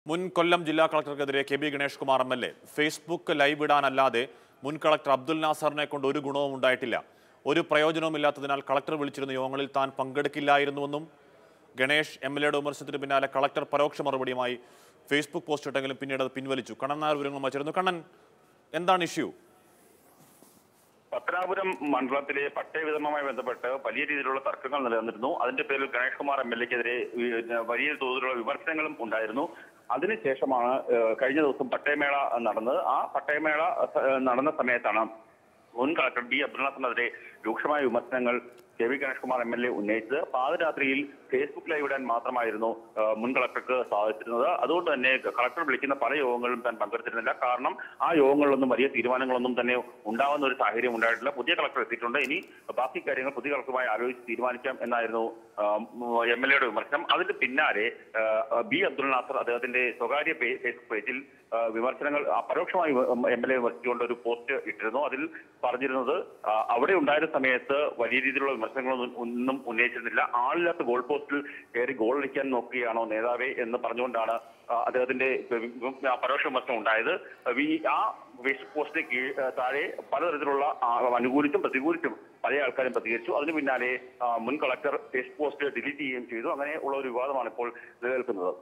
മുൻ കൊല്ലം ജില്ലാ കളക്ടർക്കെതിരെ K B Ganesh Kumar M L A Facebook live ഇടാനല്ലാതെ മുൻ കളക്ടർ അബ്ദുൽ നാസറിനെ കൊണ്ട് ഒരു ഗുണവും ഉണ്ടായിട്ടില്ല ഒരു പ്രയോജനവുമില്ലാത്തതിനാൽ കളക്ടർ വിളിച്ചിരുന്ന യോഗങ്ങളിൽ താൻ പങ്കെടുക്കില്ലായിരുന്നുവെന്നും ഗണേഷ് എം എൽ എയുടെ വിമർശനത്തിന് പിന്നാലെ കളക്ടർ പരോക്ഷ മറുപടിയുമായി ഫേസ്ബുക്ക് പോസ്റ്റ് ഇട്ടെങ്കിലും പിന്നീട് അത് പിൻവലിച്ചു കണ്ണൻ നായർ വിവരങ്ങൾ വച്ചിരുന്നു കണ്ണൻ എന്താണ് ഇഷ്യൂ പത്തനാപുരം മണ്ഡലത്തിലെ പട്ടയ വിതരണവുമായി ബന്ധപ്പെട്ട് വലിയ രീതിയിലുള്ള തർക്കങ്ങൾ നിലനിന്നിരുന്നു അതിന്റെ പേരിൽ ഗണേഷ് കുമാർ എം എൽ എക്കെതിരെ വലിയ തോതിലുള്ള വിമർശനങ്ങളും ഉണ്ടായിരുന്നു അതിനുശേഷമാണ് ഏഹ്, കഴിഞ്ഞ ദിവസം പട്ടയമേള നടന്നത് ആ പട്ടയമേള ഏഹ്, നടന്ന സമയത്താണ് മുൻ കളക്ടർ ബി അബ്ദുള്ളാസിനെതിരെ രൂക്ഷമായ വിമർശനങ്ങൾ K V Ganesh Kumar M L A ഉന്നയിച്ചത് പാതിരാത്രിയിൽ ഫേസ്ബുക്ക് ലൈവ് ഇടാൻ മാത്രമായിരുന്നു ആ, മുൻ കളക്ടർക്ക് സാധിച്ചിരുന്നത് അതുകൊണ്ട് തന്നെ കളക്ടർ വിളിക്കുന്ന പല യോഗങ്ങളിലും താൻ പങ്കെടുത്തിരുന്നില്ല കാരണം ആ യോഗങ്ങളിലൊന്നും വലിയ തീരുമാനങ്ങളൊന്നും തന്നെ ഉണ്ടാവുന്ന ഒരു സാഹചര്യം ഉണ്ടായിട്ടില്ല പുതിയ കളക്ടർ എത്തിയിട്ടുണ്ട് ഇനി ബാക്കി കാര്യങ്ങൾ പുതിയ കളക്ടറുമായി ആലോചിച്ച് തീരുമാനിക്കാം എന്നായിരുന്നു എം എൽ എയുടെ വിമർശനം അതിന് പിന്നാലെ ആ, ബി അബ്ദുൽ നാസർ അദ്ദേഹത്തിന്റെ സ്വകാര്യ പേ- ഫേസ്ബുക്ക് പേജിൽ ആ, വിമർശനങ്ങൾ ആ, പരോക്ഷമായി എം എൽ എ വിമർശിച്ചുകൊണ്ട് ഒരു പോസ്റ്റ് ഇട്ടിരുന്നു അതിൽ പറഞ്ഞിരുന്നത് ആ, അവിടെ ഉണ്ടായിരുന്ന സമയത്ത് വലിയ രീതിയിലുള്ള വിമർശനങ്ങളൊന്നും ഒന്നും ഉന്നയിച്ചിരുന്നില്ല ആളില്ലാത്ത ഗോൾ പോസ്റ്റിൽ കയറി ഗോൾ അടിക്കാൻ നോക്കുകയാണോ നേതാവേ എന്ന് പറഞ്ഞുകൊണ്ടാണ് ആ, അദ്ദേഹത്തിന്റെ വി- വി- ആ പരോക്ഷ വിമർശനം ഉണ്ടായത് വി- ആ ഫേസ്ബുക്ക് പോസ്റ്റിന് കീഴ് ആ, താഴെ പലതരത്തിലുള്ള ആ, അനുകൂലിച്ചും പ്രതികൂലിച്ചും പല ആൾക്കാരും പ്രതികരിച്ചു അതിന് പിന്നാലെ ആ, മുൻ കളക്ടർ ഫേസ്ബുക്ക് പോസ്റ്റ് ഡിലീറ്റ് ചെയ്യുകയും ചെയ്തു അങ്ങനെ ഉള്ള ഒരു വിവാദമാണ് ഇപ്പോൾ നിലനിൽക്കുന്നത്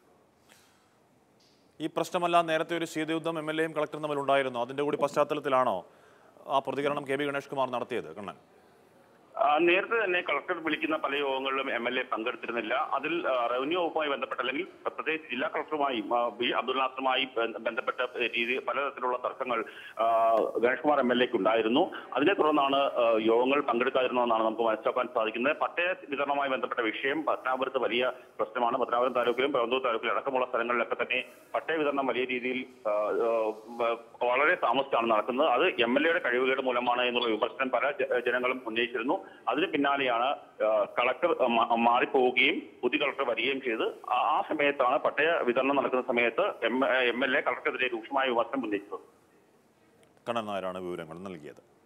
ഈ പ്രശ്നമല്ല നേരത്തെ ഒരു ശീതയുദ്ധം എം എൽ എയും കളക്ടറും തമ്മിൽ ഉണ്ടായിരുന്നു അതിന്റെ കൂടി പശ്ചാത്തലത്തിലാണോ ആ പ്രതികരണം കെ ബി ഗണേഷ് കുമാർ നടത്തിയത് കണ്ണൻ ആ, നേരത്തെ തന്നെ കളക്ടർ വിളിക്കുന്ന പല യോഗങ്ങളിലും എം എൽ എ പങ്കെടുത്തിരുന്നില്ല അതിൽ ആ, റവന്യൂ വകുപ്പുമായി ബന്ധപ്പെട്ട അല്ലെങ്കിൽ പ്രത്യേകിച്ച് ജില്ലാ കളക്ടറുമായി ആ, ബി അബ്ദുൽ നാസറുമായി ബന്ധ- ബന്ധപ്പെട്ട രീതി പലതരത്തിലുള്ള തർക്കങ്ങൾ ആ, ഗണേഷ് കുമാർ എം എൽ എക്ക് ഉണ്ടായിരുന്നു അതിനെ തുടർന്നാണ് ആ, യോഗങ്ങൾ പങ്കെടുക്കാതിരുന്നതെന്നാണ് നമുക്ക് മനസ്സിലാക്കാൻ സാധിക്കുന്നത് പട്ടയ വിതരണവുമായി ബന്ധപ്പെട്ട വിഷയം പത്തനാപുരത്ത് വലിയ പ്രശ്നമാണ് പത്തനാപുരം താലൂക്കിലും പെരന്തൂർ താലൂക്കിലും അടക്കമുള്ള സ്ഥലങ്ങളിലൊക്കെ തന്നെ പട്ടയ വിതരണം വലിയ രീതിയിൽ ആ, ആ, വളരെ താമസിച്ചാണ് നടക്കുന്നത് അത് എം എൽ എയുടെ കഴിവുകേട് മൂലമാണ് എന്നുള്ള വിമർശനം പല ജ- ജനങ്ങളും ഉന്നയിച്ചിരുന്നു അതിന് പിന്നാലെയാണ് ആ, കളക്ടർ മ- മാറിപ്പോവുകയും പുതിയ കളക്ടർ വരികയും ചെയ്ത് ആ ആ സമയത്താണ് പട്ടയ വിതരണം നടക്കുന്ന സമയത്ത് എം എം എൽ എ കളക്ടർക്കെതിരെ രൂക്ഷമായ വിമർശനം ഉന്നയിച്ചത് കണ്ണൻ നായരാണ് വിവരങ്ങൾ നൽകിയത്